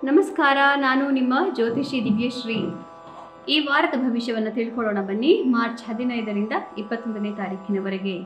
ನಮಸ್ಕಾರ ನಾನು ನಿಮ್ಮ ಜ್ಯೋತಿಷಿ ದಿವ್ಯಶ್ರೀ ಈ ವಾರದ ಭವಿಷ್ಯವನ್ನು ತಿಳ್ಕೊಳ್ಳೋಣ ಬನ್ನಿ ಮಾರ್ಚ್ ಹದಿನೈದರಿಂದ ಇಪ್ಪತ್ತೊಂದನೇ ತಾರೀಕಿನವರೆಗೆ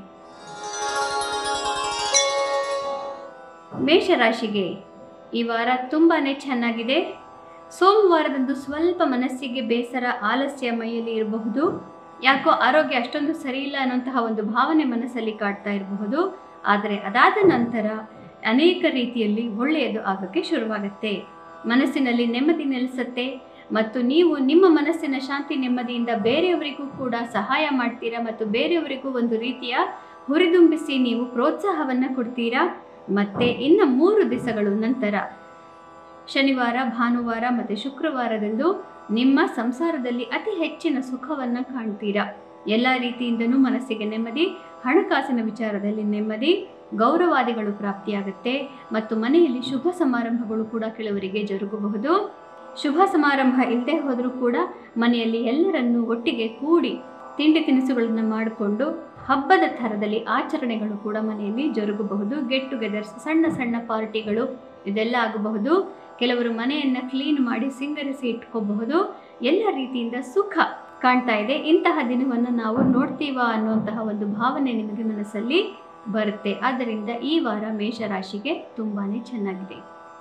ಮೇಷರಾಶಿಗೆ ಈ ವಾರ ತುಂಬಾ ಚೆನ್ನಾಗಿದೆ ಸೋಮವಾರದಂದು ಸ್ವಲ್ಪ ಮನಸ್ಸಿಗೆ ಬೇಸರ ಆಲಸ್ಯ ಮೈಯಲ್ಲಿ ಇರಬಹುದು ಯಾಕೋ ಆರೋಗ್ಯ ಅಷ್ಟೊಂದು ಸರಿಯಿಲ್ಲ ಅನ್ನುವಂತಹ ಒಂದು ಭಾವನೆ ಮನಸ್ಸಲ್ಲಿ ಕಾಡ್ತಾ ಇರಬಹುದು ಆದರೆ ಅದಾದ ನಂತರ ಅನೇಕ ರೀತಿಯಲ್ಲಿ ಒಳ್ಳೆಯದು ಆಗೋಕ್ಕೆ ಶುರುವಾಗುತ್ತೆ ಮನಸ್ಸಿನಲ್ಲಿ ನೆಮ್ಮದಿ ನೆಲೆಸುತ್ತೆ ಮತ್ತು ನೀವು ನಿಮ್ಮ ಮನಸ್ಸಿನ ಶಾಂತಿ ನೆಮ್ಮದಿಯಿಂದ ಬೇರೆಯವರಿಗೂ ಕೂಡ ಸಹಾಯ ಮಾಡ್ತೀರಾ ಮತ್ತು ಬೇರೆಯವರಿಗೂ ಒಂದು ರೀತಿಯ ಹುರಿದುಂಬಿಸಿ ನೀವು ಪ್ರೋತ್ಸಾಹವನ್ನು ಕೊಡ್ತೀರಾ ಮತ್ತೆ ಇನ್ನು ಮೂರು ದಿವಸಗಳು ನಂತರ ಶನಿವಾರ ಭಾನುವಾರ ಮತ್ತು ಶುಕ್ರವಾರದಂದು ನಿಮ್ಮ ಸಂಸಾರದಲ್ಲಿ ಅತಿ ಹೆಚ್ಚಿನ ಸುಖವನ್ನು ಕಾಣ್ತೀರಾ ಎಲ್ಲ ರೀತಿಯಿಂದನೂ ಮನಸ್ಸಿಗೆ ನೆಮ್ಮದಿ ಹಣಕಾಸಿನ ವಿಚಾರದಲ್ಲಿ ನೆಮ್ಮದಿ ಗೌರವಾದಿಗಳು ಪ್ರಾಪ್ತಿಯಾಗುತ್ತೆ ಮತ್ತು ಮನೆಯಲ್ಲಿ ಶುಭ ಸಮಾರಂಭಗಳು ಕೂಡ ಕೆಲವರಿಗೆ ಜರುಗಬಹುದು ಶುಭ ಸಮಾರಂಭ ಇಲ್ಲದೆ ಹೋದರೂ ಕೂಡ ಮನೆಯಲ್ಲಿ ಎಲ್ಲರನ್ನೂ ಒಟ್ಟಿಗೆ ಕೂಡಿ ತಿಂಡಿ ತಿನಿಸುಗಳನ್ನು ಮಾಡಿಕೊಂಡು ಹಬ್ಬದ ಥರದಲ್ಲಿ ಆಚರಣೆಗಳು ಕೂಡ ಮನೆಯಲ್ಲಿ ಜರುಗಬಹುದು ಗೆಟ್ ಟುಗೆದರ್ಸ್ ಸಣ್ಣ ಸಣ್ಣ ಪಾರ್ಟಿಗಳು ಇದೆಲ್ಲ ಆಗಬಹುದು ಕೆಲವರು ಮನೆಯನ್ನು ಕ್ಲೀನ್ ಮಾಡಿ ಸಿಂಗರಿಸಿ ಇಟ್ಕೋಬಹುದು ಎಲ್ಲ ರೀತಿಯಿಂದ ಸುಖ ಕಾಣ್ತಾ ಇದೆ ಇಂತಹ ದಿನವನ್ನು ನಾವು ನೋಡ್ತೀವಾ ಅನ್ನುವಂತಹ ಒಂದು ಭಾವನೆ ನಿಮಗೆ ಮನಸ್ಸಲ್ಲಿ ಬರುತ್ತೆ ಆದ್ದರಿಂದ ಈ ವಾರ ಮೇಷರಾಶಿಗೆ ತುಂಬಾನೇ ಚೆನ್ನಾಗಿದೆ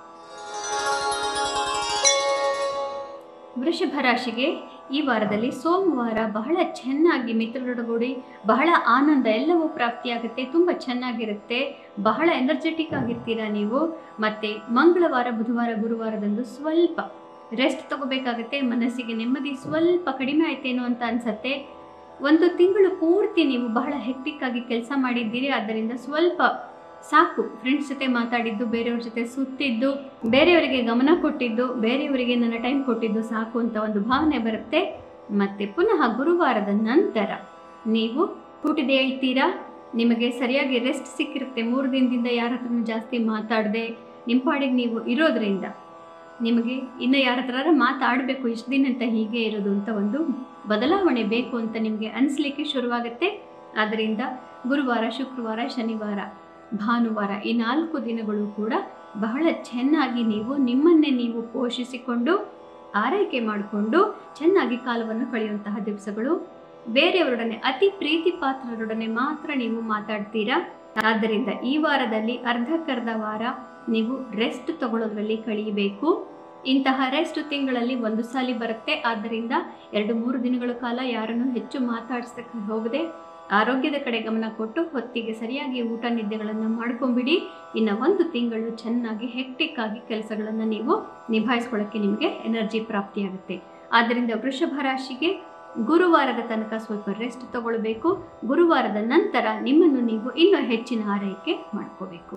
ವೃಷಭ ರಾಶಿಗೆ ಈ ವಾರದಲ್ಲಿ ಸೋಮವಾರ ಬಹಳ ಚೆನ್ನಾಗಿ ಮಿತ್ರರೊಡಗೂಡಿ ಬಹಳ ಆನಂದ ಎಲ್ಲವೂ ಪ್ರಾಪ್ತಿಯಾಗುತ್ತೆ ತುಂಬ ಚೆನ್ನಾಗಿರುತ್ತೆ ಬಹಳ ಎನರ್ಜೆಟಿಕ್ ಆಗಿರ್ತೀರಾ ನೀವು ಮತ್ತು ಮಂಗಳವಾರ ಬುಧವಾರ ಗುರುವಾರದಂದು ಸ್ವಲ್ಪ ರೆಸ್ಟ್ ತಗೋಬೇಕಾಗುತ್ತೆ ಮನಸ್ಸಿಗೆ ನೆಮ್ಮದಿ ಸ್ವಲ್ಪ ಕಡಿಮೆ ಆಯ್ತೇನೋ ಅಂತ ಅನ್ಸತ್ತೆ ಒಂದು ತಿಂಗಳು ಪೂರ್ತಿ ನೀವು ಬಹಳ ಹೆಕ್ಟಿಕ್ ಆಗಿ ಕೆಲಸ ಮಾಡಿದ್ದೀರಿ ಆದ್ದರಿಂದ ಸ್ವಲ್ಪ ಸಾಕು ಫ್ರೆಂಡ್ಸ್ ಜೊತೆ ಮಾತಾಡಿದ್ದು ಬೇರೆಯವ್ರ ಜೊತೆ ಸುತ್ತಿದ್ದು ಬೇರೆಯವರಿಗೆ ಗಮನ ಕೊಟ್ಟಿದ್ದು ಬೇರೆಯವರಿಗೆ ನನ್ನ ಟೈಮ್ ಕೊಟ್ಟಿದ್ದು ಸಾಕು ಅಂತ ಒಂದು ಭಾವನೆ ಬರುತ್ತೆ ಮತ್ತೆ ಪುನಃ ಗುರುವಾರದ ನಂತರ ನೀವು ಹುಟ್ಟಿದೆ ಹೇಳ್ತೀರಾ ನಿಮಗೆ ಸರಿಯಾಗಿ ರೆಸ್ಟ್ ಸಿಕ್ಕಿರುತ್ತೆ ಮೂರು ದಿನದಿಂದ ಯಾರ ಹತ್ರನೂ ಜಾಸ್ತಿ ಮಾತಾಡದೆ ನಿಮ್ಮ ಪಾಡಿಗೆ ನೀವು ಇರೋದ್ರಿಂದ ನಿಮಗೆ ಇನ್ನು ಯಾರ ಹತ್ರ ಮಾತಾಡಬೇಕು ಇಷ್ಟು ದಿನ ಅಂತ ಹೀಗೆ ಇರೋದು ಅಂತ ಒಂದು ಬದಲಾವಣೆ ಬೇಕು ಅಂತ ನಿಮಗೆ ಅನಿಸ್ಲಿಕ್ಕೆ ಶುರುವಾಗುತ್ತೆ ಆದ್ದರಿಂದ ಗುರುವಾರ ಶುಕ್ರವಾರ ಶನಿವಾರ ಭಾನುವಾರ ಈ ನಾಲ್ಕು ದಿನಗಳು ಕೂಡ ಬಹಳ ಚೆನ್ನಾಗಿ ನೀವು ನಿಮ್ಮನ್ನೇ ನೀವು ಪೋಷಿಸಿಕೊಂಡು ಆರೈಕೆ ಮಾಡಿಕೊಂಡು ಚೆನ್ನಾಗಿ ಕಾಲವನ್ನು ಕಳೆಯುವಂತಹ ದಿವಸಗಳು ಬೇರೆಯವರೊಡನೆ ಅತಿ ಪ್ರೀತಿ ಪಾತ್ರರೊಡನೆ ಮಾತ್ರ ನೀವು ಮಾತಾಡ್ತೀರಾ ಆದ್ದರಿಂದ ಈ ವಾರದಲ್ಲಿ ಅರ್ಧಕ್ಕರ್ಧ ವಾರ ನೀವು ರೆಸ್ಟ್ ತಗೊಳ್ಳೋದ್ರಲ್ಲಿ ಕಳೆಯಬೇಕು ಇಂತಹ ರೆಸ್ಟ್ ತಿಂಗಳಲ್ಲಿ ಒಂದು ಸಾಲಿ ಬರುತ್ತೆ ಆದ್ದರಿಂದ ಎರಡು ಮೂರು ದಿನಗಳ ಕಾಲ ಯಾರನ್ನು ಹೆಚ್ಚು ಮಾತಾಡ್ಸಕ್ಕೆ ಹೋಗದೆ ಆರೋಗ್ಯದ ಕಡೆ ಗಮನ ಕೊಟ್ಟು ಹೊತ್ತಿಗೆ ಸರಿಯಾಗಿ ಊಟ ನಿದ್ದೆಗಳನ್ನು ಮಾಡ್ಕೊಂಬಿಡಿ ಇನ್ನು ಒಂದು ತಿಂಗಳು ಚೆನ್ನಾಗಿ ಹೆಕ್ಟಿಕ್ ಆಗಿ ಕೆಲಸಗಳನ್ನು ನೀವು ನಿಭಾಯಿಸ್ಕೊಳ್ಳೋಕ್ಕೆ ನಿಮಗೆ ಎನರ್ಜಿ ಪ್ರಾಪ್ತಿಯಾಗುತ್ತೆ ಆದ್ದರಿಂದ ವೃಷಭ ರಾಶಿಗೆ ಗುರುವಾರದ ತನಕ ಸ್ವಲ್ಪ ರೆಸ್ಟ್ ತಗೊಳ್ಬೇಕು ಗುರುವಾರದ ನಂತರ ನಿಮ್ಮನ್ನು ನೀವು ಇನ್ನೂ ಹೆಚ್ಚಿನ ಆರೈಕೆ ಮಾಡ್ಕೋಬೇಕು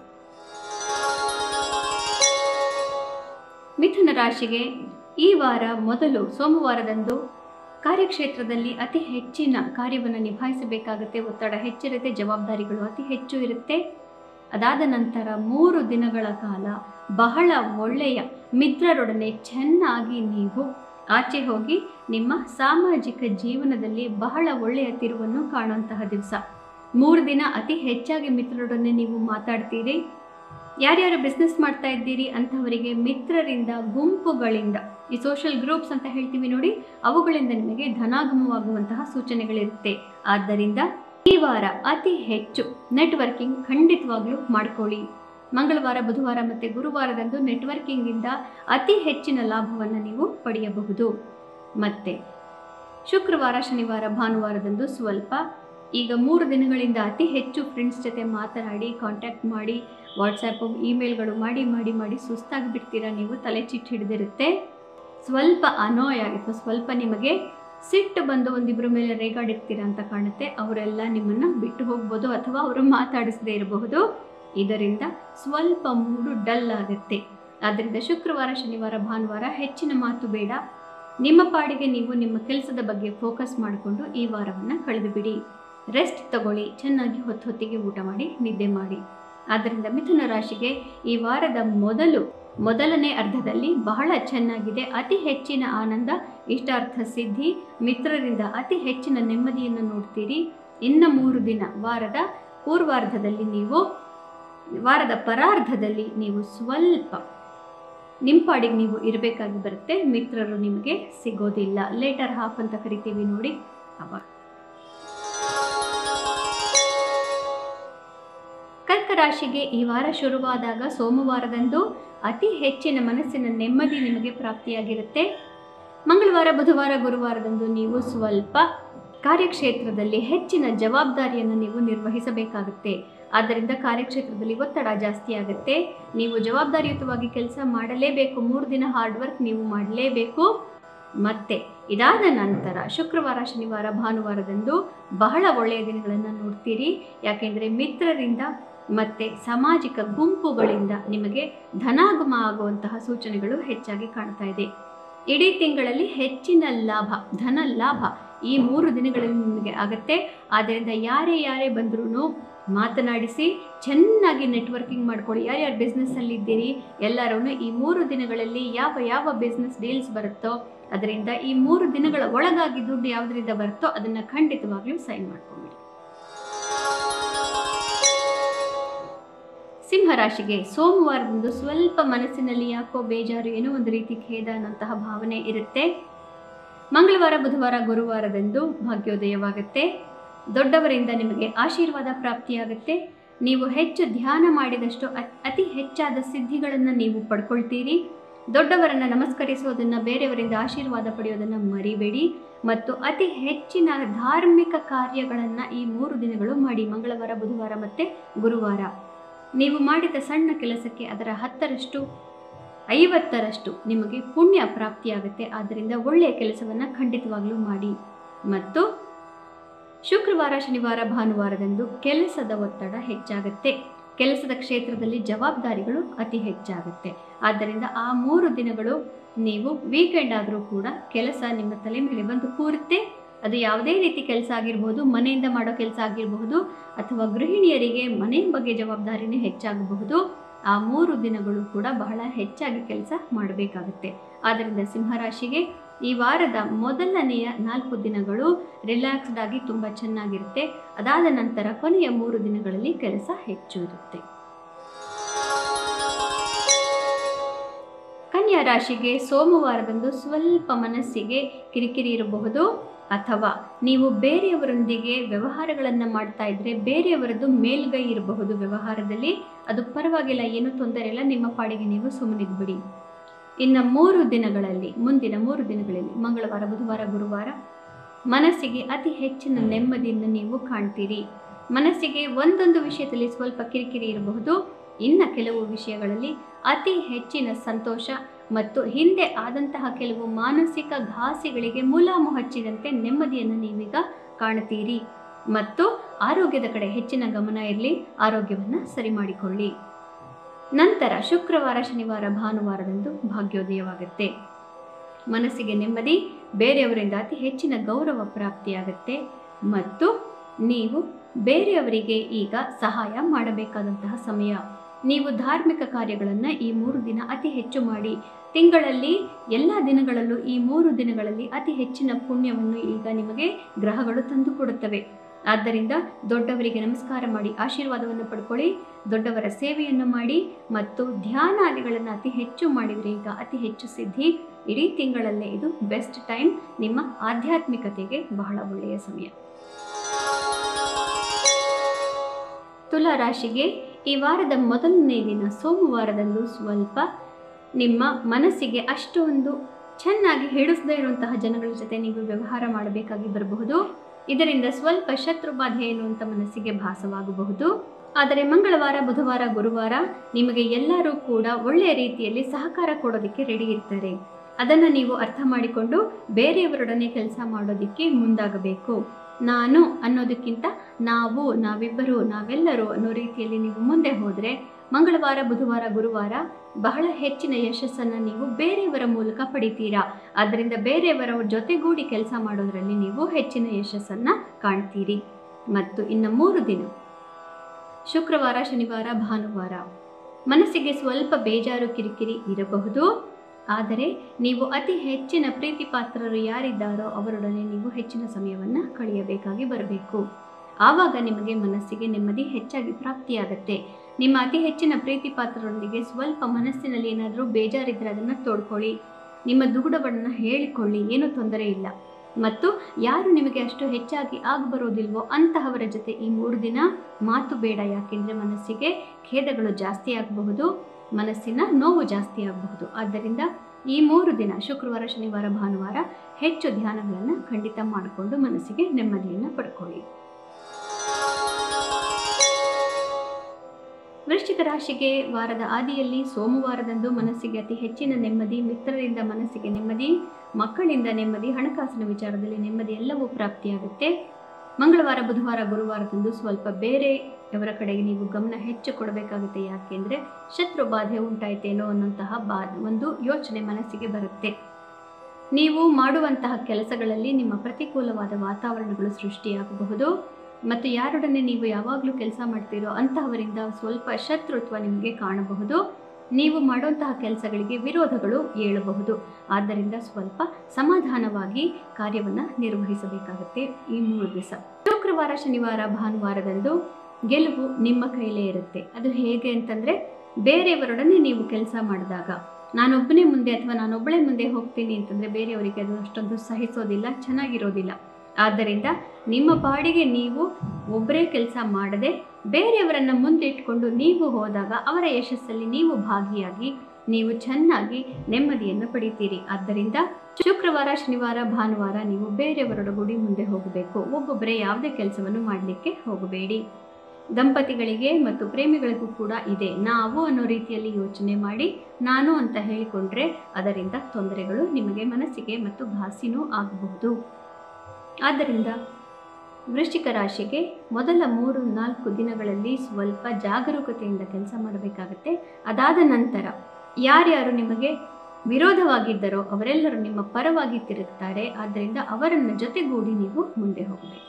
ಮಿಥುನ ರಾಶಿಗೆ ಈ ವಾರ ಮೊದಲು ಸೋಮವಾರದಂದು ಕಾರ್ಯಕ್ಷೇತ್ರದಲ್ಲಿ ಅತಿ ಹೆಚ್ಚಿನ ಕಾರ್ಯವನ್ನು ನಿಭಾಯಿಸಬೇಕಾಗುತ್ತೆ ಒತ್ತಡ ಹೆಚ್ಚಿರುತ್ತೆ ಜವಾಬ್ದಾರಿಗಳು ಅತಿ ಹೆಚ್ಚು ಇರುತ್ತೆ ಅದಾದ ನಂತರ ಮೂರು ದಿನಗಳ ಕಾಲ ಬಹಳ ಒಳ್ಳೆಯ ಮಿತ್ರರೊಡನೆ ಚೆನ್ನಾಗಿ ನೀವು ಆಚೆ ಹೋಗಿ ನಿಮ್ಮ ಸಾಮಾಜಿಕ ಜೀವನದಲ್ಲಿ ಬಹಳ ಒಳ್ಳೆಯ ತಿರುವನ್ನು ಕಾಣುವಂತಹ ದಿವಸ ಮೂರು ದಿನ ಅತಿ ಹೆಚ್ಚಾಗಿ ಮಿತ್ರರೊಡನೆ ನೀವು ಮಾತಾಡ್ತೀರಿ ಯಾರ್ಯಾರು ಬಿಸ್ನೆಸ್ ಮಾಡ್ತಾ ಇದ್ದೀರಿ ಅಂಥವರಿಗೆ ಮಿತ್ರರಿಂದ ಗುಂಪುಗಳಿಂದ ಈ ಸೋಷಿಯಲ್ ಗ್ರೂಪ್ಸ್ ಅಂತ ಹೇಳ್ತೀವಿ ನೋಡಿ ಅವುಗಳಿಂದ ನಿಮಗೆ ಧನಾಗಮವಾಗುವಂತಹ ಸೂಚನೆಗಳಿರುತ್ತೆ ಆದ್ದರಿಂದ ಈ ವಾರ ಅತಿ ಹೆಚ್ಚು ನೆಟ್ವರ್ಕಿಂಗ್ ಖಂಡಿತವಾಗ್ಲೂ ಮಾಡ್ಕೊಳ್ಳಿ ಮಂಗಳವಾರ ಬುಧವಾರ ಮತ್ತು ಗುರುವಾರದಂದು ನೆಟ್ವರ್ಕಿಂಗಿಂದ ಅತಿ ಹೆಚ್ಚಿನ ಲಾಭವನ್ನು ನೀವು ಪಡೆಯಬಹುದು ಮತ್ತು ಶುಕ್ರವಾರ ಶನಿವಾರ ಭಾನುವಾರದಂದು ಸ್ವಲ್ಪ ಈಗ ಮೂರು ದಿನಗಳಿಂದ ಅತಿ ಹೆಚ್ಚು ಫ್ರೆಂಡ್ಸ್ ಜೊತೆ ಮಾತನಾಡಿ ಕಾಂಟ್ಯಾಕ್ಟ್ ಮಾಡಿ ವಾಟ್ಸಪ್ಪು ಇಮೇಲ್ಗಳು ಮಾಡಿ ಮಾಡಿ ಮಾಡಿ ಸುಸ್ತಾಗಿ ಬಿಡ್ತೀರಾ ನೀವು ತಲೆ ಚಿಟ್ಟು ಹಿಡಿದಿರುತ್ತೆ ಸ್ವಲ್ಪ ಅನೋಯ್ ಅಥವಾ ಸ್ವಲ್ಪ ನಿಮಗೆ ಸಿಟ್ಟು ಬಂದು ಒಂದಿಬ್ಬರ ಮೇಲೆ ರೇಗಾಡಿರ್ತೀರ ಅಂತ ಕಾಣುತ್ತೆ ಅವರೆಲ್ಲ ನಿಮ್ಮನ್ನು ಬಿಟ್ಟು ಹೋಗ್ಬೋದು ಅಥವಾ ಅವರು ಮಾತಾಡಿಸದೇ ಇರಬಹುದು ಇದರಿಂದ ಸ್ವಲ್ಪ ಮೂಡು ಡಲ್ ಆಗುತ್ತೆ ಆದ್ದರಿಂದ ಶುಕ್ರವಾರ ಶನಿವಾರ ಭಾನುವಾರ ಹೆಚ್ಚಿನ ಮಾತು ಬೇಡ ನಿಮ್ಮ ಪಾಡಿಗೆ ನೀವು ನಿಮ್ಮ ಕೆಲಸದ ಬಗ್ಗೆ ಫೋಕಸ್ ಮಾಡಿಕೊಂಡು ಈ ವಾರವನ್ನು ಕಳೆದು ಬಿಡಿ ರೆಸ್ಟ್ ತಗೊಳ್ಳಿ ಚೆನ್ನಾಗಿ ಹೊತ್ತು ಹೊತ್ತಿಗೆ ಊಟ ಮಾಡಿ ನಿದ್ದೆ ಮಾಡಿ ಆದ್ದರಿಂದ ಮಿಥುನ ರಾಶಿಗೆ ಈ ವಾರದ ಮೊದಲು ಮೊದಲನೇ ಅರ್ಧದಲ್ಲಿ ಬಹಳ ಚೆನ್ನಾಗಿದೆ ಅತಿ ಹೆಚ್ಚಿನ ಆನಂದ ಇಷ್ಟಾರ್ಥ ಸಿದ್ಧಿ ಮಿತ್ರರಿಂದ ಅತಿ ಹೆಚ್ಚಿನ ನೆಮ್ಮದಿಯನ್ನು ನೋಡ್ತೀರಿ ಇನ್ನು ಮೂರು ದಿನ ವಾರದ ಪೂರ್ವಾರ್ಧದಲ್ಲಿ ನೀವು ವಾರದ ಪರಾರ್ಧದಲ್ಲಿ ನೀವು ಸ್ವಲ್ಪ ನಿಮ್ಮ ಪಾಡಿಗೆ ನೀವು ಇರಬೇಕಾಗಿ ಬರುತ್ತೆ ಮಿತ್ರರು ನಿಮಗೆ ಸಿಗೋದಿಲ್ಲ ಲೇಟರ್ ಹಾಫ್ ಅಂತ ಕರಿತೀವಿ ನೋಡಿ ಅವಾಗ ಕರ್ಕ ರಾಶಿಗೆ ಈ ವಾರ ಶುರುವಾದಾಗ ಸೋಮವಾರದಂದು ಅತಿ ಹೆಚ್ಚಿನ ಮನಸ್ಸಿನ ನೆಮ್ಮದಿ ನಿಮಗೆ ಪ್ರಾಪ್ತಿಯಾಗಿರುತ್ತೆ ಮಂಗಳವಾರ ಬುಧವಾರ ಗುರುವಾರದಂದು ನೀವು ಸ್ವಲ್ಪ ಕಾರ್ಯಕ್ಷೇತ್ರದಲ್ಲಿ ಹೆಚ್ಚಿನ ಜವಾಬ್ದಾರಿಯನ್ನು ನೀವು ನಿರ್ವಹಿಸಬೇಕಾಗುತ್ತೆ ಆದ್ದರಿಂದ ಕಾರ್ಯಕ್ಷೇತ್ರದಲ್ಲಿ ಒತ್ತಡ ಜಾಸ್ತಿ ಆಗುತ್ತೆ ನೀವು ಜವಾಬ್ದಾರಿಯುತವಾಗಿ ಕೆಲಸ ಮಾಡಲೇಬೇಕು ಮೂರು ದಿನ ಹಾರ್ಡ್ ವರ್ಕ್ ನೀವು ಮಾಡಲೇಬೇಕು ಮತ್ತೆ ಇದಾದ ನಂತರ ಶುಕ್ರವಾರ ಶನಿವಾರ ಭಾನುವಾರದಂದು ಬಹಳ ಒಳ್ಳೆಯ ದಿನಗಳನ್ನು ನೋಡ್ತೀರಿ ಯಾಕೆಂದರೆ ಮಿತ್ರರಿಂದ ಮತ್ತು ಸಾಮಾಜಿಕ ಗುಂಪುಗಳಿಂದ ನಿಮಗೆ ಧನಾಗಮ ಆಗುವಂತಹ ಸೂಚನೆಗಳು ಹೆಚ್ಚಾಗಿ ಕಾಣ್ತಾ ಇದೆ ಇಡೀ ತಿಂಗಳಲ್ಲಿ ಹೆಚ್ಚಿನ ಲಾಭ ಧನ ಲಾಭ ಈ ಮೂರು ದಿನಗಳಲ್ಲಿ ನಿಮಗೆ ಆಗುತ್ತೆ ಆದ್ದರಿಂದ ಯಾರೇ ಯಾರೇ ಬಂದ್ರೂ ಮಾತನಾಡಿಸಿ ಚೆನ್ನಾಗಿ ನೆಟ್ವರ್ಕಿಂಗ್ ಮಾಡ್ಕೊಳ್ಳಿ ಯಾರ್ಯಾರು ಬಿಸ್ನೆಸ್ಸಲ್ಲಿ ಇದ್ದೀರಿ ಎಲ್ಲರೂ ಈ ಮೂರು ದಿನಗಳಲ್ಲಿ ಯಾವ ಯಾವ ಬಿಸ್ನೆಸ್ ಡೀಲ್ಸ್ ಬರುತ್ತೋ ಅದರಿಂದ ಈ ಮೂರು ದಿನಗಳ ಒಳಗಾಗಿ ದುಡ್ಡು ಯಾವುದರಿಂದ ಬರುತ್ತೋ ಅದನ್ನು ಖಂಡಿತವಾಗ್ಲೂ ಸೈನ್ ಮಾಡ್ಕೊಂಬಿಡಿ ಸಿಂಹರಾಶಿಗೆ ಸೋಮವಾರದಂದು ಸ್ವಲ್ಪ ಮನಸ್ಸಿನಲ್ಲಿ ಯಾಕೋ ಬೇಜಾರು ಏನೋ ಒಂದು ರೀತಿ ಖೇದ ಅನ್ನೋಂತಹ ಭಾವನೆ ಇರುತ್ತೆ ಮಂಗಳವಾರ ಬುಧವಾರ ಗುರುವಾರದಂದು ಭಾಗ್ಯೋದಯವಾಗುತ್ತೆ ದೊಡ್ಡವರಿಂದ ನಿಮಗೆ ಆಶೀರ್ವಾದ ಪ್ರಾಪ್ತಿಯಾಗುತ್ತೆ ನೀವು ಹೆಚ್ಚು ಧ್ಯಾನ ಮಾಡಿದಷ್ಟು ಅ- ಅತಿ ಹೆಚ್ಚಾದ ಸಿದ್ಧಿಗಳನ್ನು ನೀವು ಪಡ್ಕೊಳ್ತೀರಿ ದೊಡ್ಡವರನ್ನು ನಮಸ್ಕರಿಸೋದನ್ನು ಬೇರೆಯವರಿಂದ ಆಶೀರ್ವಾದ ಪಡೆಯೋದನ್ನು ಮರಿಬೇಡಿ ಮತ್ತು ಅತಿ ಹೆಚ್ಚಿನ ಧಾರ್ಮಿಕ ಕಾರ್ಯಗಳನ್ನು ಈ ಮೂರು ದಿನಗಳು ಮಾಡಿ ಮಂಗಳವಾರ ಬುಧವಾರ ಮತ್ತು ಗುರುವಾರ ನೀವು ಮಾಡಿದ ಸಣ್ಣ ಕೆಲಸಕ್ಕೆ ಅದರ ಹತ್ತರಷ್ಟು ಐವತ್ತರಷ್ಟು ನಿಮಗೆ ಪುಣ್ಯ ಪ್ರಾಪ್ತಿಯಾಗುತ್ತೆ ಆದ್ದರಿಂದ ಒಳ್ಳೆಯ ಕೆಲಸವನ್ನು ಖಂಡಿತವಾಗ್ಲೂ ಮಾಡಿ ಮತ್ತು ಶುಕ್ರವಾರ ಶನಿವಾರ ಭಾನುವಾರದಂದು ಕೆಲಸದ ಒತ್ತಡ ಹೆಚ್ಚಾಗುತ್ತೆ ಕೆಲಸದ ಕ್ಷೇತ್ರದಲ್ಲಿ ಜವಾಬ್ದಾರಿಗಳು ಅತಿ ಹೆಚ್ಚಾಗುತ್ತೆ ಆದ್ದರಿಂದ ಆ ಮೂರು ದಿನಗಳು ನೀವು ವೀಕೆಂಡ್ ಆದರೂ ಕೂಡ ಕೆಲಸ ನಿಮ್ಮ ತಲೆ ಮೇಲೆ ಬಂದು ಕೂರುತ್ತೆ ಅದು ಯಾವುದೇ ರೀತಿ ಕೆಲಸ ಆಗಿರ್ಬೋದು ಮನೆಯಿಂದ ಮಾಡೋ ಕೆಲಸ ಆಗಿರಬಹುದು ಅಥವಾ ಗೃಹಿಣಿಯರಿಗೆ ಮನೆ ಬಗ್ಗೆ ಜವಾಬ್ದಾರಿನೇ ಹೆಚ್ಚಾಗಬಹುದು ಆ ಮೂರು ದಿನಗಳು ಕೂಡ ಬಹಳ ಹೆಚ್ಚಾಗಿ ಕೆಲಸ ಮಾಡಬೇಕಾಗುತ್ತೆ ಆದ್ದರಿಂದ ಸಿಂಹರಾಶಿಗೆ ಈ ವಾರದ ಮೊದಲನೆಯ ನಾಲ್ಕು ದಿನಗಳು ರಿಲ್ಯಾಕ್ಸ್ಡ್ ಆಗಿ ತುಂಬ ಚೆನ್ನಾಗಿರುತ್ತೆ ಅದಾದ ನಂತರ ಕೊನೆಯ ಮೂರು ದಿನಗಳಲ್ಲಿ ಕೆಲಸ ಹೆಚ್ಚು ಇರುತ್ತೆ ಕನ್ಯಾ ರಾಶಿಗೆ ಸೋಮವಾರದಂದು ಸ್ವಲ್ಪ ಮನಸ್ಸಿಗೆ ಕಿರಿಕಿರಿ ಇರಬಹುದು ಅಥವಾ ನೀವು ಬೇರೆಯವರೊಂದಿಗೆ ವ್ಯವಹಾರಗಳನ್ನು ಮಾಡ್ತಾ ಇದ್ರೆ ಬೇರೆಯವರದ್ದು ಮೇಲ್ಗೈ ಇರಬಹುದು ವ್ಯವಹಾರದಲ್ಲಿ ಅದು ಪರವಾಗಿಲ್ಲ ಏನೂ ತೊಂದರೆ ಇಲ್ಲ ನಿಮ್ಮ ಪಾಡಿಗೆ ನೀವು ಸುಮ್ಮನಿದ್ಬಿಡಿ ಇನ್ನು ಮೂರು ದಿನಗಳಲ್ಲಿ ಮುಂದಿನ ಮೂರು ದಿನಗಳಲ್ಲಿ ಮಂಗಳವಾರ ಬುಧವಾರ ಗುರುವಾರ ಮನಸ್ಸಿಗೆ ಅತಿ ಹೆಚ್ಚಿನ ನೆಮ್ಮದಿಯನ್ನು ನೀವು ಕಾಣ್ತೀರಿ ಮನಸ್ಸಿಗೆ ಒಂದೊಂದು ವಿಷಯದಲ್ಲಿ ಸ್ವಲ್ಪ ಕಿರಿಕಿರಿ ಇರಬಹುದು ಇನ್ನು ಕೆಲವು ವಿಷಯಗಳಲ್ಲಿ ಅತಿ ಹೆಚ್ಚಿನ ಸಂತೋಷ ಮತ್ತು ಹಿಂದೆ ಆದಂತಹ ಕೆಲವು ಮಾನಸಿಕ ಘಾಸಿಗಳಿಗೆ ಮುಲಾಮು ಹಚ್ಚಿದಂತೆ ನೆಮ್ಮದಿಯನ್ನು ನೀವೀಗ ಕಾಣ್ತೀರಿ ಮತ್ತು ಆರೋಗ್ಯದ ಕಡೆ ಹೆಚ್ಚಿನ ಗಮನ ಇರಲಿ ಆರೋಗ್ಯವನ್ನು ಸರಿ ಮಾಡಿಕೊಳ್ಳಿ ನಂತರ ಶುಕ್ರವಾರ ಶನಿವಾರ ಭಾನುವಾರದಂದು ಭಾಗ್ಯೋದಯವಾಗುತ್ತೆ ಮನಸ್ಸಿಗೆ ನೆಮ್ಮದಿ ಬೇರೆಯವರಿಂದ ಅತಿ ಹೆಚ್ಚಿನ ಗೌರವ ಪ್ರಾಪ್ತಿಯಾಗುತ್ತೆ ಮತ್ತು ನೀವು ಬೇರೆಯವರಿಗೆ ಈಗ ಸಹಾಯ ಮಾಡಬೇಕಾದಂತಹ ಸಮಯ ನೀವು ಧಾರ್ಮಿಕ ಕಾರ್ಯಗಳನ್ನು ಈ ಮೂರು ದಿನ ಅತಿ ಹೆಚ್ಚು ಮಾಡಿ ತಿಂಗಳಲ್ಲಿ ಎಲ್ಲ ದಿನಗಳಲ್ಲೂ ಈ ಮೂರು ದಿನಗಳಲ್ಲಿ ಅತಿ ಹೆಚ್ಚಿನ ಪುಣ್ಯವನ್ನು ಈಗ ನಿಮಗೆ ಗ್ರಹಗಳು ತಂದುಕೊಡುತ್ತವೆ ಆದ್ದರಿಂದ ದೊಡ್ಡವರಿಗೆ ನಮಸ್ಕಾರ ಮಾಡಿ ಆಶೀರ್ವಾದವನ್ನು ಪಡ್ಕೊಳ್ಳಿ ದೊಡ್ಡವರ ಸೇವೆಯನ್ನು ಮಾಡಿ ಮತ್ತು ಧ್ಯಾನಾದಿಗಳನ್ನು ಅತಿ ಹೆಚ್ಚು ಮಾಡಿದರೆ ಈಗ ಅತಿ ಹೆಚ್ಚು ಸಿದ್ಧಿ ಇಡೀ ತಿಂಗಳಲ್ಲೇ ಇದು ಬೆಸ್ಟ್ ಟೈಮ್ ನಿಮ್ಮ ಆಧ್ಯಾತ್ಮಿಕತೆಗೆ ಬಹಳ ಒಳ್ಳೆಯ ಸಮಯ ತುಲಾ ರಾಶಿಗೆ ಈ ವಾರದ ಮೊದಲನೇ ದಿನ ಸೋಮವಾರದಂದು ಸ್ವಲ್ಪ ನಿಮ್ಮ ಮನಸ್ಸಿಗೆ ಅಷ್ಟೊಂದು ಚೆನ್ನಾಗಿ ಹಿಡಿಸದೇ ಇರುವಂತಹ ಜನಗಳ ಜೊತೆ ನೀವು ವ್ಯವಹಾರ ಮಾಡಬೇಕಾಗಿ ಬರಬಹುದು ಇದರಿಂದ ಸ್ವಲ್ಪ ಶತ್ರು ಬಾಧೆ ಎನ್ನುವಂಥ ಮನಸ್ಸಿಗೆ ಭಾಸವಾಗಬಹುದು ಆದರೆ ಮಂಗಳವಾರ ಬುಧವಾರ ಗುರುವಾರ ನಿಮಗೆ ಎಲ್ಲರೂ ಕೂಡ ಒಳ್ಳೆಯ ರೀತಿಯಲ್ಲಿ ಸಹಕಾರ ಕೊಡೋದಕ್ಕೆ ರೆಡಿ ಇರ್ತಾರೆ ಅದನ್ನು ನೀವು ಅರ್ಥ ಮಾಡಿಕೊಂಡು ಬೇರೆಯವರೊಡನೆ ಕೆಲಸ ಮಾಡೋದಕ್ಕೆ ಮುಂದಾಗಬೇಕು ನಾನು ಅನ್ನೋದಕ್ಕಿಂತ ನಾವು ನಾವಿಬ್ಬರು ನಾವೆಲ್ಲರೂ ಅನ್ನೋ ರೀತಿಯಲ್ಲಿ ನೀವು ಮುಂದೆ ಹೋದರೆ ಮಂಗಳವಾರ ಬುಧವಾರ ಗುರುವಾರ ಬಹಳ ಹೆಚ್ಚಿನ ಯಶಸ್ಸನ್ನು ನೀವು ಬೇರೆಯವರ ಮೂಲಕ ಪಡಿತೀರಾ ಆದ್ದರಿಂದ ಬೇರೆಯವರ ಜೊತೆಗೂಡಿ ಕೆಲಸ ಮಾಡೋದರಲ್ಲಿ ನೀವು ಹೆಚ್ಚಿನ ಯಶಸ್ಸನ್ನು ಕಾಣ್ತೀರಿ ಮತ್ತು ಇನ್ನು ಮೂರು ದಿನ ಶುಕ್ರವಾರ ಶನಿವಾರ ಭಾನುವಾರ ಮನಸ್ಸಿಗೆ ಸ್ವಲ್ಪ ಬೇಜಾರು ಕಿರಿಕಿರಿ ಇರಬಹುದು ಆದರೆ ನೀವು ಅತಿ ಹೆಚ್ಚಿನ ಪ್ರೀತಿ ಪಾತ್ರರು ಯಾರಿದ್ದಾರೋ ಅವರೊಡನೆ ನೀವು ಹೆಚ್ಚಿನ ಸಮಯವನ್ನು ಕಳೆಯಬೇಕಾಗಿ ಬರಬೇಕು ಆವಾಗ ನಿಮಗೆ ಮನಸ್ಸಿಗೆ ನೆಮ್ಮದಿ ಹೆಚ್ಚಾಗಿ ಪ್ರಾಪ್ತಿಯಾಗತ್ತೆ ನಿಮ್ಮ ಅತಿ ಹೆಚ್ಚಿನ ಪ್ರೀತಿ ಪಾತ್ರರೊಂದಿಗೆ ಸ್ವಲ್ಪ ಮನಸ್ಸಿನಲ್ಲಿ ಏನಾದರೂ ಬೇಜಾರಿದ್ರೆ ಅದನ್ನು ತೋಡ್ಕೊಳ್ಳಿ ನಿಮ್ಮ ದುಗುಡವನ್ನು ಹೇಳಿಕೊಳ್ಳಿ ಏನೂ ತೊಂದರೆ ಇಲ್ಲ ಮತ್ತು ಯಾರು ನಿಮಗೆ ಅಷ್ಟು ಹೆಚ್ಚಾಗಿ ಆಗಬರೋದಿಲ್ವೋ ಅಂತಹವರ ಜೊತೆ ಈ ಮೂರು ದಿನ ಮಾತು ಬೇಡ ಯಾಕೆಂದರೆ ಮನಸ್ಸಿಗೆ ಖೇದಗಳು ಜಾಸ್ತಿ ಆಗಬಹುದು ಮನಸ್ಸಿನ ನೋವು ಜಾಸ್ತಿ ಆಗಬಹುದು ಆದ್ದರಿಂದ ಈ ಮೂರು ದಿನ ಶುಕ್ರವಾರ ಶನಿವಾರ ಭಾನುವಾರ ಹೆಚ್ಚು ಧ್ಯಾನಗಳನ್ನು ಖಂಡಿತ ಮಾಡಿಕೊಂಡು ಮನಸ್ಸಿಗೆ ನೆಮ್ಮದಿಯನ್ನು ಪಡ್ಕೊಳ್ಳಿ ವೃಶ್ಚಿಕ ರಾಶಿಗೆ ವಾರದ ಆದಿಯಲ್ಲಿ ಸೋಮವಾರದಂದು ಮನಸ್ಸಿಗೆ ಅತಿ ಹೆಚ್ಚಿನ ನೆಮ್ಮದಿ ಮಿತ್ರರಿಂದ ಮನಸ್ಸಿಗೆ ನೆಮ್ಮದಿ ಮಕ್ಕಳಿಂದ ನೆಮ್ಮದಿ ಹಣಕಾಸಿನ ವಿಚಾರದಲ್ಲಿ ನೆಮ್ಮದಿ ಎಲ್ಲವೂ ಪ್ರಾಪ್ತಿಯಾಗುತ್ತೆ ಮಂಗಳವಾರ ಬುಧವಾರ ಗುರುವಾರದಂದು ಸ್ವಲ್ಪ ಬೇರೆಯವರ ಕಡೆಗೆ ನೀವು ಗಮನ ಹೆಚ್ಚು ಕೊಡಬೇಕಾಗುತ್ತೆ ಯಾಕೆಂದರೆ ಶತ್ರು ಬಾಧೆ ಉಂಟಾಯ್ತೇನೋ ಅನ್ನೋಂತಹ ಬಾ ಒಂದು ಯೋಚನೆ ಮನಸ್ಸಿಗೆ ಬರುತ್ತೆ ನೀವು ಮಾಡುವಂತಹ ಕೆಲಸಗಳಲ್ಲಿ ನಿಮ್ಮ ಪ್ರತಿಕೂಲವಾದ ವಾತಾವರಣಗಳು ಸೃಷ್ಟಿಯಾಗಬಹುದು ಮತ್ತು ಯಾರೊಡನೆ ನೀವು ಯಾವಾಗಲೂ ಕೆಲಸ ಮಾಡ್ತೀರೋ ಅಂತಹವರಿಂದ ಸ್ವಲ್ಪ ಶತ್ರುತ್ವ ನಿಮಗೆ ಕಾಣಬಹುದು ನೀವು ಮಾಡುವಂತಹ ಕೆಲಸಗಳಿಗೆ ವಿರೋಧಗಳು ಏಳಬಹುದು ಆದ್ದರಿಂದ ಸ್ವಲ್ಪ ಸಮಾಧಾನವಾಗಿ ಕಾರ್ಯವನ್ನು ನಿರ್ವಹಿಸಬೇಕಾಗುತ್ತೆ ಈ ಮೂರು ದಿವಸ ಶುಕ್ರವಾರ ಶನಿವಾರ ಭಾನುವಾರದಂದು ಗೆಲುವು ನಿಮ್ಮ ಕೈಲೇ ಇರುತ್ತೆ ಅದು ಹೇಗೆ ಅಂತಂದರೆ ಬೇರೆಯವರೊಡನೆ ನೀವು ಕೆಲಸ ಮಾಡಿದಾಗ ನಾನೊಬ್ಬನೇ ಮುಂದೆ ಅಥವಾ ನಾನೊಬ್ಬಳೇ ಮುಂದೆ ಹೋಗ್ತೀನಿ ಅಂತಂದರೆ ಬೇರೆಯವರಿಗೆ ಅದು ಅಷ್ಟೊಂದು ಸಹಿಸೋದಿಲ್ಲ ಚೆನ್ನಾಗಿರೋದಿಲ್ಲ ಆದ್ದರಿಂದ ನಿಮ್ಮ ಪಾಡಿಗೆ ನೀವು ಒಬ್ಬರೇ ಕೆಲಸ ಮಾಡದೆ ಬೇರೆಯವರನ್ನು ಮುಂದೆ ಇಟ್ಕೊಂಡು ನೀವು ಹೋದಾಗ ಅವರ ಯಶಸ್ಸಲ್ಲಿ ನೀವು ಭಾಗಿಯಾಗಿ ನೀವು ಚೆನ್ನಾಗಿ ನೆಮ್ಮದಿಯನ್ನು ಪಡಿತೀರಿ ಆದ್ದರಿಂದ ಶುಕ್ರವಾರ ಶನಿವಾರ ಭಾನುವಾರ ನೀವು ಬೇರೆಯವರೊಡಗೂಡಿ ಮುಂದೆ ಹೋಗಬೇಕು ಒಬ್ಬೊಬ್ಬರೇ ಯಾವುದೇ ಕೆಲಸವನ್ನು ಮಾಡಲಿಕ್ಕೆ ಹೋಗಬೇಡಿ ದಂಪತಿಗಳಿಗೆ ಮತ್ತು ಪ್ರೇಮಿಗಳಿಗೂ ಕೂಡ ಇದೆ ನಾವು ಅನ್ನೋ ರೀತಿಯಲ್ಲಿ ಯೋಚನೆ ಮಾಡಿ ನಾನು ಅಂತ ಹೇಳಿಕೊಂಡ್ರೆ ಅದರಿಂದ ತೊಂದರೆಗಳು ನಿಮಗೆ ಮನಸ್ಸಿಗೆ ಮತ್ತು ಘಾಸಿನೂ ಆಗಬಹುದು ಆದ್ದರಿಂದ ವೃಶ್ಚಿಕ ರಾಶಿಗೆ ಮೊದಲ ಮೂರು ನಾಲ್ಕು ದಿನಗಳಲ್ಲಿ ಸ್ವಲ್ಪ ಜಾಗರೂಕತೆಯಿಂದ ಕೆಲಸ ಮಾಡಬೇಕಾಗತ್ತೆ ಅದಾದ ನಂತರ ಯಾರ್ಯಾರು ನಿಮಗೆ ವಿರೋಧವಾಗಿದ್ದರೋ ಅವರೆಲ್ಲರೂ ನಿಮ್ಮ ಪರವಾಗಿ ತಿರುಗ್ತಾರೆ ಆದ್ದರಿಂದ ಅವರನ್ನು ಜೊತೆಗೂಡಿ ನೀವು ಮುಂದೆ ಹೋಗಬೇಕು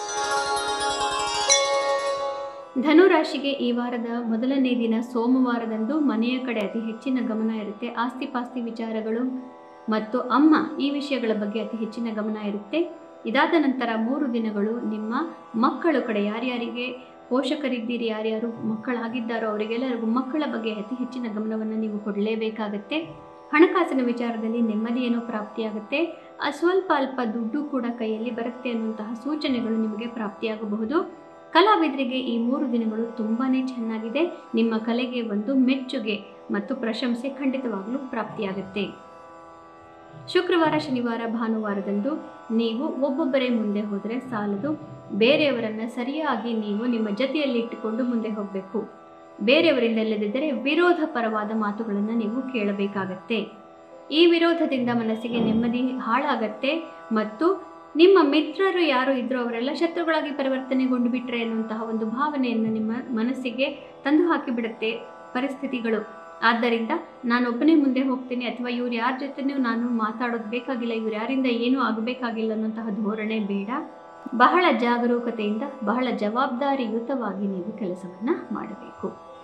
ಧನುರಾಶಿಗೆ ಈ ವಾರದ ಮೊದಲನೇ ದಿನ ಸೋಮವಾರದಂದು ಮನೆಯ ಕಡೆ ಅತಿ ಹೆಚ್ಚಿನ ಗಮನ ಇರುತ್ತೆ ಆಸ್ತಿ ಪಾಸ್ತಿ ವಿಚಾರಗಳು ಮತ್ತು ಅಮ್ಮ ಈ ವಿಷಯಗಳ ಬಗ್ಗೆ ಅತಿ ಹೆಚ್ಚಿನ ಗಮನ ಇರುತ್ತೆ ಇದಾದ ನಂತರ ಮೂರು ದಿನಗಳು ನಿಮ್ಮ ಮಕ್ಕಳ ಕಡೆ ಯಾರ್ಯಾರಿಗೆ ಪೋಷಕರಿದ್ದೀರಿ ಯಾರ್ಯಾರು ಮಕ್ಕಳಾಗಿದ್ದಾರೋ ಅವರಿಗೆಲ್ಲರಿಗೂ ಮಕ್ಕಳ ಬಗ್ಗೆ ಅತಿ ಹೆಚ್ಚಿನ ಗಮನವನ್ನು ನೀವು ಕೊಡಲೇಬೇಕಾಗತ್ತೆ ಹಣಕಾಸಿನ ವಿಚಾರದಲ್ಲಿ ನೆಮ್ಮದಿಯೇನೋ ಪ್ರಾಪ್ತಿಯಾಗುತ್ತೆ ಆ ಸ್ವಲ್ಪ ಅಲ್ಪ ದುಡ್ಡು ಕೂಡ ಕೈಯಲ್ಲಿ ಬರುತ್ತೆ ಅನ್ನುವಂತಹ ಸೂಚನೆಗಳು ನಿಮಗೆ ಪ್ರಾಪ್ತಿಯಾಗಬಹುದು ಕಲಾವಿದರಿಗೆ ಈ ಮೂರು ದಿನಗಳು ತುಂಬಾ ಚೆನ್ನಾಗಿದೆ ನಿಮ್ಮ ಕಲೆಗೆ ಒಂದು ಮೆಚ್ಚುಗೆ ಮತ್ತು ಪ್ರಶಂಸೆ ಖಂಡಿತವಾಗಲೂ ಪ್ರಾಪ್ತಿಯಾಗುತ್ತೆ ಶುಕ್ರವಾರ ಶನಿವಾರ ಭಾನುವಾರದಂದು ನೀವು ಒಬ್ಬೊಬ್ಬರೇ ಮುಂದೆ ಹೋದರೆ ಸಾಲದು ಬೇರೆಯವರನ್ನು ಸರಿಯಾಗಿ ನೀವು ನಿಮ್ಮ ಜೊತೆಯಲ್ಲಿ ಇಟ್ಟುಕೊಂಡು ಮುಂದೆ ಹೋಗಬೇಕು ಬೇರೆಯವರಿಂದ ಇಲ್ಲದಿದ್ದರೆ ವಿರೋಧ ಪರವಾದ ಮಾತುಗಳನ್ನು ನೀವು ಕೇಳಬೇಕಾಗತ್ತೆ ಈ ವಿರೋಧದಿಂದ ಮನಸ್ಸಿಗೆ ನೆಮ್ಮದಿ ಹಾಳಾಗತ್ತೆ ಮತ್ತು ನಿಮ್ಮ ಮಿತ್ರರು ಯಾರು ಇದ್ರೋ ಅವರೆಲ್ಲ ಶತ್ರುಗಳಾಗಿ ಪರಿವರ್ತನೆಗೊಂಡು ಬಿಟ್ರೆ ಅನ್ನುವಂತಹ ಒಂದು ಭಾವನೆಯನ್ನು ನಿಮ್ಮ ಮನಸ್ಸಿಗೆ ತಂದು ಹಾಕಿಬಿಡುತ್ತೆ ಪರಿಸ್ಥಿತಿಗಳು ಆದ್ದರಿಂದ ನಾನೊಬ್ಬನೇ ಮುಂದೆ ಹೋಗ್ತೀನಿ ಅಥವಾ ಇವ್ರು ಯಾರ ಜೊತೆನೂ ನಾನು ಮಾತಾಡೋದು ಬೇಕಾಗಿಲ್ಲ ಇವ್ರು ಯಾರಿಂದ ಏನೂ ಆಗಬೇಕಾಗಿಲ್ಲ ಅನ್ನೋಂತಹ ಧೋರಣೆ ಬೇಡ ಬಹಳ ಜಾಗರೂಕತೆಯಿಂದ ಬಹಳ ಜವಾಬ್ದಾರಿಯುತವಾಗಿ ನೀವು ಕೆಲಸವನ್ನು ಮಾಡಬೇಕು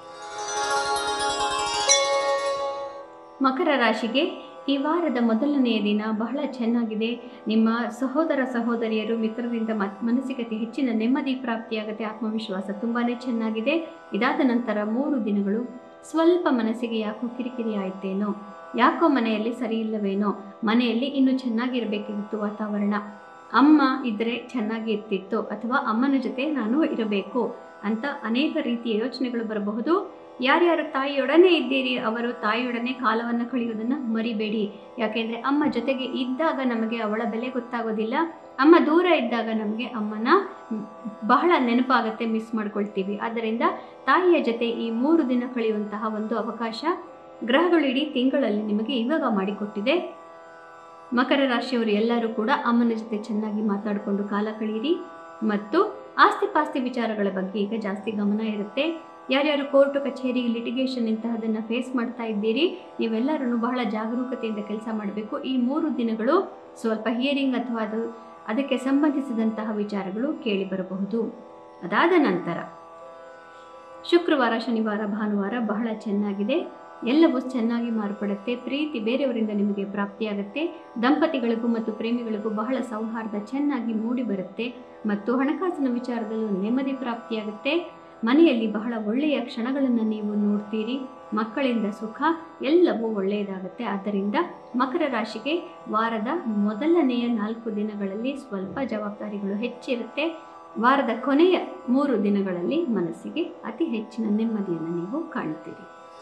ಮಕರ ರಾಶಿಗೆ ಈ ವಾರದ ಮೊದಲನೆಯ ದಿನ ಬಹಳ ಚೆನ್ನಾಗಿದೆ ನಿಮ್ಮ ಸಹೋದರ ಸಹೋದರಿಯರು ಮಿತ್ರರಿಂದ ಮತ್ ಮನಸ್ಸಿಗೆ ಅತಿ ಹೆಚ್ಚಿನ ನೆಮ್ಮದಿ ಪ್ರಾಪ್ತಿಯಾಗುತ್ತೆ ಆತ್ಮವಿಶ್ವಾಸ ತುಂಬಾ ಚೆನ್ನಾಗಿದೆ ಇದಾದ ನಂತರ ಮೂರು ದಿನಗಳು ಸ್ವಲ್ಪ ಮನಸ್ಸಿಗೆ ಯಾಕೋ ಕಿರಿಕಿರಿ ಆಯ್ತೇನೋ ಯಾಕೋ ಮನೆಯಲ್ಲಿ ಸರಿ ಇಲ್ಲವೇನೋ ಮನೆಯಲ್ಲಿ ಇನ್ನೂ ಚೆನ್ನಾಗಿರಬೇಕಿತ್ತು ವಾತಾವರಣ ಅಮ್ಮ ಇದ್ದರೆ ಚೆನ್ನಾಗಿ ಇರ್ತಿತ್ತು ಅಥವಾ ಅಮ್ಮನ ಜೊತೆ ನಾನು ಇರಬೇಕು ಅಂತ ಅನೇಕ ರೀತಿಯ ಯೋಚನೆಗಳು ಬರಬಹುದು ಯಾರ್ಯಾರು ತಾಯಿಯೊಡನೆ ಇದ್ದೀರಿ ಅವರು ತಾಯಿಯೊಡನೆ ಕಾಲವನ್ನು ಕಳೆಯೋದನ್ನು ಮರಿಬೇಡಿ ಯಾಕೆಂದರೆ ಅಮ್ಮ ಜೊತೆಗೆ ಇದ್ದಾಗ ನಮಗೆ ಅವಳ ಬೆಲೆ ಗೊತ್ತಾಗೋದಿಲ್ಲ ಅಮ್ಮ ದೂರ ಇದ್ದಾಗ ನಮಗೆ ಅಮ್ಮನ ಬಹಳ ನೆನಪಾಗತ್ತೆ ಮಿಸ್ ಮಾಡ್ಕೊಳ್ತೀವಿ ಆದ್ದರಿಂದ ತಾಯಿಯ ಜೊತೆ ಈ ಮೂರು ದಿನ ಕಳೆಯುವಂತಹ ಒಂದು ಅವಕಾಶ ಗ್ರಹಗಳು ಇಡೀ ತಿಂಗಳಲ್ಲಿ ನಿಮಗೆ ಇವಾಗ ಮಾಡಿಕೊಟ್ಟಿದೆ ಮಕರ ರಾಶಿಯವರು ಎಲ್ಲರೂ ಕೂಡ ಅಮ್ಮನ ಜೊತೆ ಚೆನ್ನಾಗಿ ಮಾತಾಡಿಕೊಂಡು ಕಾಲ ಕಳೆಯಿರಿ ಮತ್ತು ಆಸ್ತಿ ಪಾಸ್ತಿ ವಿಚಾರಗಳ ಬಗ್ಗೆ ಈಗ ಜಾಸ್ತಿ ಗಮನ ಇರುತ್ತೆ ಯಾರ್ಯಾರು ಕೋರ್ಟು ಕಚೇರಿ ಲಿಟಿಗೇಷನ್ ಇಂತಹದನ್ನು ಫೇಸ್ ಮಾಡ್ತಾ ಇದ್ದೀರಿ ನೀವೆಲ್ಲರೂ ಬಹಳ ಜಾಗರೂಕತೆಯಿಂದ ಕೆಲಸ ಮಾಡಬೇಕು ಈ ಮೂರು ದಿನಗಳು ಸ್ವಲ್ಪ ಹಿಯರಿಂಗ್ ಅಥವಾ ಅದು ಅದಕ್ಕೆ ಸಂಬಂಧಿಸಿದಂತಹ ವಿಚಾರಗಳು ಕೇಳಿ ಬರಬಹುದು ಅದಾದ ನಂತರ ಶುಕ್ರವಾರ ಶನಿವಾರ ಭಾನುವಾರ ಬಹಳ ಚೆನ್ನಾಗಿದೆ ಎಲ್ಲವೂ ಚೆನ್ನಾಗಿ ಮಾರ್ಪಡುತ್ತೆ ಪ್ರೀತಿ ಬೇರೆಯವರಿಂದ ನಿಮಗೆ ಪ್ರಾಪ್ತಿಯಾಗುತ್ತೆ ದಂಪತಿಗಳಿಗೂ ಮತ್ತು ಪ್ರೇಮಿಗಳಿಗೂ ಬಹಳ ಸೌಹಾರ್ದ ಚೆನ್ನಾಗಿ ಮೂಡಿ ಬರುತ್ತೆ ಮತ್ತು ಹಣಕಾಸಿನ ವಿಚಾರದಲ್ಲೂ ನೆಮ್ಮದಿ ಪ್ರಾಪ್ತಿಯಾಗುತ್ತೆ ಮನೆಯಲ್ಲಿ ಬಹಳ ಒಳ್ಳೆಯ ಕ್ಷಣಗಳನ್ನು ನೀವು ನೋಡ್ತೀರಿ ಮಕ್ಕಳಿಂದ ಸುಖ ಎಲ್ಲವೂ ಒಳ್ಳೆಯದಾಗುತ್ತೆ ಆದ್ದರಿಂದ ಮಕರ ರಾಶಿಗೆ ವಾರದ ಮೊದಲನೆಯ ನಾಲ್ಕು ದಿನಗಳಲ್ಲಿ ಸ್ವಲ್ಪ ಜವಾಬ್ದಾರಿಗಳು ಹೆಚ್ಚಿರುತ್ತೆ ವಾರದ ಕೊನೆಯ ಮೂರು ದಿನಗಳಲ್ಲಿ ಮನಸ್ಸಿಗೆ ಅತಿ ಹೆಚ್ಚಿನ ನೆಮ್ಮದಿಯನ್ನು ನೀವು ಕಾಣ್ತೀರಿ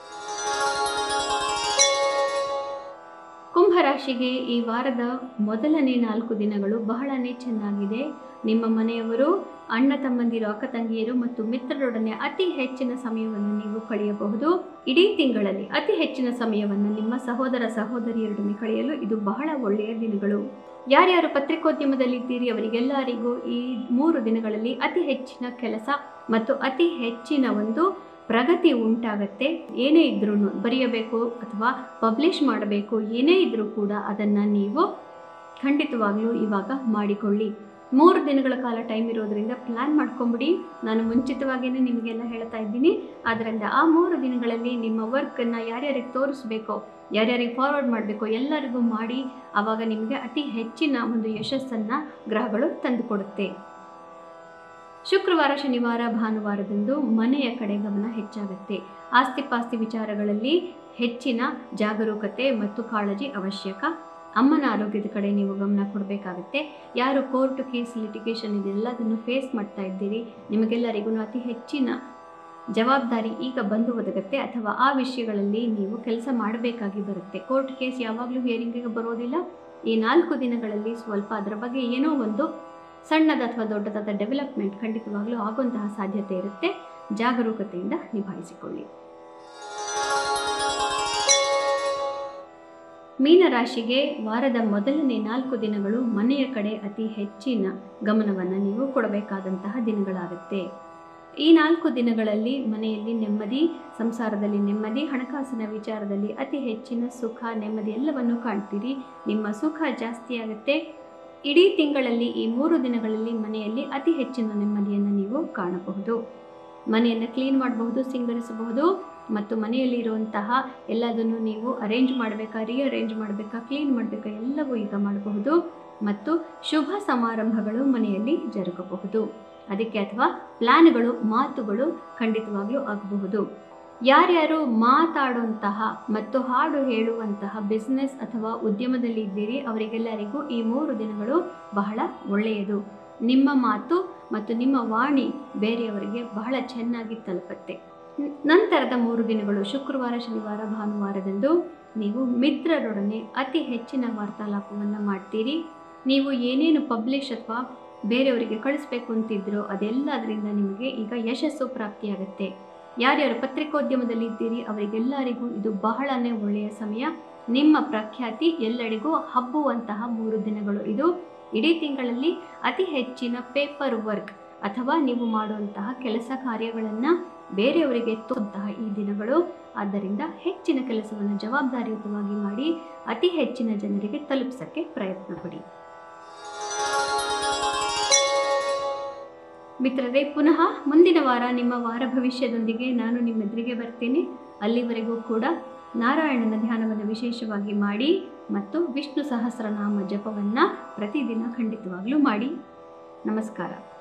ಕುಂಭರಾಶಿಗೆ ಈ ವಾರದ ಮೊದಲನೇ ನಾಲ್ಕು ದಿನಗಳು ಬಹಳನೇ ಚೆನ್ನಾಗಿದೆ ನಿಮ್ಮ ಮನೆಯವರು ಅಣ್ಣ ತಮ್ಮಂದಿರು ಅಕ್ಕ ತಂಗಿಯರು ಮತ್ತು ಮಿತ್ರರೊಡನೆ ಅತಿ ಹೆಚ್ಚಿನ ಸಮಯವನ್ನು ನೀವು ಕಳೆಯಬಹುದು ಇಡೀ ತಿಂಗಳಲ್ಲಿ ಅತಿ ಹೆಚ್ಚಿನ ಸಮಯವನ್ನು ನಿಮ್ಮ ಸಹೋದರ ಸಹೋದರಿಯರೊಡನೆ ಕಳೆಯಲು ಇದು ಬಹಳ ಒಳ್ಳೆಯ ದಿನಗಳು ಯಾರ್ಯಾರು ಪತ್ರಿಕೋದ್ಯಮದಲ್ಲಿದ್ದೀರಿ ಅವರಿಗೆಲ್ಲರಿಗೂ ಈ ಮೂರು ದಿನಗಳಲ್ಲಿ ಅತಿ ಹೆಚ್ಚಿನ ಕೆಲಸ ಮತ್ತು ಅತಿ ಹೆಚ್ಚಿನ ಒಂದು ಪ್ರಗತಿ ಉಂಟಾಗತ್ತೆ ಏನೇ ಇದ್ರೂ ಬರೆಯಬೇಕು ಅಥವಾ ಪಬ್ಲಿಷ್ ಮಾಡಬೇಕು ಏನೇ ಇದ್ರೂ ಕೂಡ ಅದನ್ನು ನೀವು ಖಂಡಿತವಾಗ್ಲೂ ಇವಾಗ ಮಾಡಿಕೊಳ್ಳಿ ಮೂರು ದಿನಗಳ ಕಾಲ ಟೈಮ್ ಇರೋದ್ರಿಂದ ಪ್ಲ್ಯಾನ್ ಮಾಡ್ಕೊಂಬಿಡಿ ನಾನು ಮುಂಚಿತವಾಗಿಯೇ ನಿಮಗೆಲ್ಲ ಹೇಳ್ತಾ ಇದ್ದೀನಿ ಆದ್ದರಿಂದ ಆ ಮೂರು ದಿನಗಳಲ್ಲಿ ನಿಮ್ಮ ವರ್ಕನ್ನು ಯಾರ್ಯಾರಿಗೆ ತೋರಿಸ್ಬೇಕೋ ಯಾರ್ಯಾರಿಗೆ ಫಾರ್ವರ್ಡ್ ಮಾಡಬೇಕೋ ಎಲ್ಲರಿಗೂ ಮಾಡಿ ಆವಾಗ ನಿಮಗೆ ಅತಿ ಹೆಚ್ಚಿನ ಒಂದು ಯಶಸ್ಸನ್ನು ಗ್ರಹಗಳು ತಂದುಕೊಡುತ್ತೆ ಶುಕ್ರವಾರ ಶನಿವಾರ ಭಾನುವಾರದಂದು ಮನೆಯ ಕಡೆ ಗಮನ ಹೆಚ್ಚಾಗುತ್ತೆ ಆಸ್ತಿ ಪಾಸ್ತಿ ವಿಚಾರಗಳಲ್ಲಿ ಹೆಚ್ಚಿನ ಜಾಗರೂಕತೆ ಮತ್ತು ಕಾಳಜಿ ಅವಶ್ಯಕ ಅಮ್ಮನ ಆರೋಗ್ಯದ ಕಡೆ ನೀವು ಗಮನ ಕೊಡಬೇಕಾಗುತ್ತೆ ಯಾರು ಕೋರ್ಟ್ ಕೇಸ್ ಲಿಟಿಗೇಷನ್ ಇದೆಲ್ಲದನ್ನು ಫೇಸ್ ಮಾಡ್ತಾ ಇದ್ದೀರಿ ನಿಮಗೆಲ್ಲರಿಗೂ ಅತಿ ಹೆಚ್ಚಿನ ಜವಾಬ್ದಾರಿ ಈಗ ಬಂದು ಒದಗುತ್ತೆ ಅಥವಾ ಆ ವಿಷಯಗಳಲ್ಲಿ ನೀವು ಕೆಲಸ ಮಾಡಬೇಕಾಗಿ ಬರುತ್ತೆ ಕೋರ್ಟ್ ಕೇಸ್ ಯಾವಾಗಲೂ ಹಿಯರಿಂಗಿಗೆ ಬರೋದಿಲ್ಲ ಈ ನಾಲ್ಕು ದಿನಗಳಲ್ಲಿ ಸ್ವಲ್ಪ ಅದರ ಬಗ್ಗೆ ಏನೋ ಒಂದು ಸಣ್ಣದ ಅಥವಾ ದೊಡ್ಡದಾದ ಡೆವಲಪ್ಮೆಂಟ್ ಖಂಡಿತವಾಗ್ಲೂ ಆಗುವಂತಹ ಸಾಧ್ಯತೆ ಇರುತ್ತೆ ಜಾಗರೂಕತೆಯಿಂದ ನಿಭಾಯಿಸಿಕೊಳ್ಳಿ ಮೀನರಾಶಿಗೆ ವಾರದ ಮೊದಲನೇ ನಾಲ್ಕು ದಿನಗಳು ಮನೆಯ ಕಡೆ ಅತಿ ಹೆಚ್ಚಿನ ಗಮನವನ್ನು ನೀವು ಕೊಡಬೇಕಾದಂತಹ ದಿನಗಳಾಗುತ್ತೆ ಈ ನಾಲ್ಕು ದಿನಗಳಲ್ಲಿ ಮನೆಯಲ್ಲಿ ನೆಮ್ಮದಿ ಸಂಸಾರದಲ್ಲಿ ನೆಮ್ಮದಿ ಹಣಕಾಸಿನ ವಿಚಾರದಲ್ಲಿ ಅತಿ ಹೆಚ್ಚಿನ ಸುಖ ನೆಮ್ಮದಿ ಎಲ್ಲವನ್ನು ಕಾಣ್ತೀರಿ ನಿಮ್ಮ ಸುಖ ಜಾಸ್ತಿ ಆಗುತ್ತೆ ಇಡೀ ತಿಂಗಳಲ್ಲಿ ಈ ಮೂರು ದಿನಗಳಲ್ಲಿ ಮನೆಯಲ್ಲಿ ಅತಿ ಹೆಚ್ಚಿನ ನೆಮ್ಮದಿಯನ್ನು ನೀವು ಕಾಣಬಹುದು ಮನೆಯನ್ನು ಕ್ಲೀನ್ ಮಾಡಬಹುದು ಸಿಂಗರಿಸಬಹುದು ಮತ್ತು ಮನೆಯಲ್ಲಿ ಇರುವಂತಹ ಎಲ್ಲದನ್ನು ನೀವು ಅರೇಂಜ್ ಮಾಡಬೇಕಾ ರೀಅರೇಂಜ್ ಮಾಡಬೇಕಾ ಕ್ಲೀನ್ ಮಾಡಬೇಕಾ ಎಲ್ಲವೂ ಈಗ ಮಾಡಬಹುದು ಮತ್ತು ಶುಭ ಸಮಾರಂಭಗಳು ಮನೆಯಲ್ಲಿ ಜರುಗಬಹುದು ಅದಕ್ಕೆ ಅಥವಾ ಪ್ಲ್ಯಾನ್ಗಳು ಮಾತುಗಳು ಖಂಡಿತವಾಗ್ಲೂ ಆಗಬಹುದು ಯಾರ್ಯಾರು ಮಾತಾಡುವಂತಹ ಮತ್ತು ಹಾಡು ಹೇಳುವಂತಹ ಬಿಸ್ನೆಸ್ ಅಥವಾ ಉದ್ಯಮದಲ್ಲಿ ಇದ್ದೀರಿ ಅವರಿಗೆಲ್ಲರಿಗೂ ಈ ಮೂರು ದಿನಗಳು ಬಹಳ ಒಳ್ಳೆಯದು ನಿಮ್ಮ ಮಾತು ಮತ್ತು ನಿಮ್ಮ ವಾಣಿ ಬೇರೆಯವರಿಗೆ ಬಹಳ ಚೆನ್ನಾಗಿ ತಲುಪುತ್ತೆ ನಂತರದ ಮೂರು ದಿನಗಳು ಶುಕ್ರವಾರ ಶನಿವಾರ ಭಾನುವಾರದಂದು ನೀವು ಮಿತ್ರರೊಡನೆ ಅತಿ ಹೆಚ್ಚಿನ ವಾರ್ತಾಲಾಪವನ್ನು ಮಾಡ್ತೀರಿ ನೀವು ಏನೇನು ಪಬ್ಲಿಷ್ ಅಥವಾ ಬೇರೆಯವರಿಗೆ ಕಳಿಸ್ಬೇಕು ಅಂತಿದ್ರೋ ಅದೆಲ್ಲದರಿಂದ ನಿಮಗೆ ಈಗ ಯಶಸ್ಸು ಪ್ರಾಪ್ತಿಯಾಗುತ್ತೆ ಯಾರ್ಯಾರು ಪತ್ರಿಕೋದ್ಯಮದಲ್ಲಿ ಇದ್ದೀರಿ ಅವರಿಗೆಲ್ಲರಿಗೂ ಇದು ಬಹಳನೇ ಒಳ್ಳೆಯ ಸಮಯ ನಿಮ್ಮ ಪ್ರಖ್ಯಾತಿ ಎಲ್ಲರಿಗೂ ಹಬ್ಬುವಂತಹ ಮೂರು ದಿನಗಳು ಇದು ಇಡೀ ತಿಂಗಳಲ್ಲಿ ಅತಿ ಹೆಚ್ಚಿನ ಪೇಪರ್ ವರ್ಕ್ ಅಥವಾ ನೀವು ಮಾಡುವಂತಹ ಕೆಲಸ ಕಾರ್ಯಗಳನ್ನು ಬೇರೆಯವರಿಗೆ ತೋಂತಹ ಈ ದಿನಗಳು ಆದ್ದರಿಂದ ಹೆಚ್ಚಿನ ಕೆಲಸವನ್ನು ಜವಾಬ್ದಾರಿಯುತವಾಗಿ ಮಾಡಿ ಅತಿ ಹೆಚ್ಚಿನ ಜನರಿಗೆ ತಲುಪಿಸೋಕ್ಕೆ ಪ್ರಯತ್ನ ಪಡಿ ಮಿತ್ರರೇ ಪುನಃ ಮುಂದಿನ ವಾರ ನಿಮ್ಮ ವಾರ ಭವಿಷ್ಯದೊಂದಿಗೆ ನಾನು ನಿಮ್ಮೆದುರಿಗೆ ಬರ್ತೀನಿ ಅಲ್ಲಿವರೆಗೂ ಕೂಡ ನಾರಾಯಣನ ಧ್ಯಾನವನ್ನು ವಿಶೇಷವಾಗಿ ಮಾಡಿ ಮತ್ತು ವಿಷ್ಣು ಸಹಸ್ರನಾಮ ಜಪವನ್ನು ಪ್ರತಿದಿನ ಖಂಡಿತವಾಗ್ಲೂ ಮಾಡಿ ನಮಸ್ಕಾರ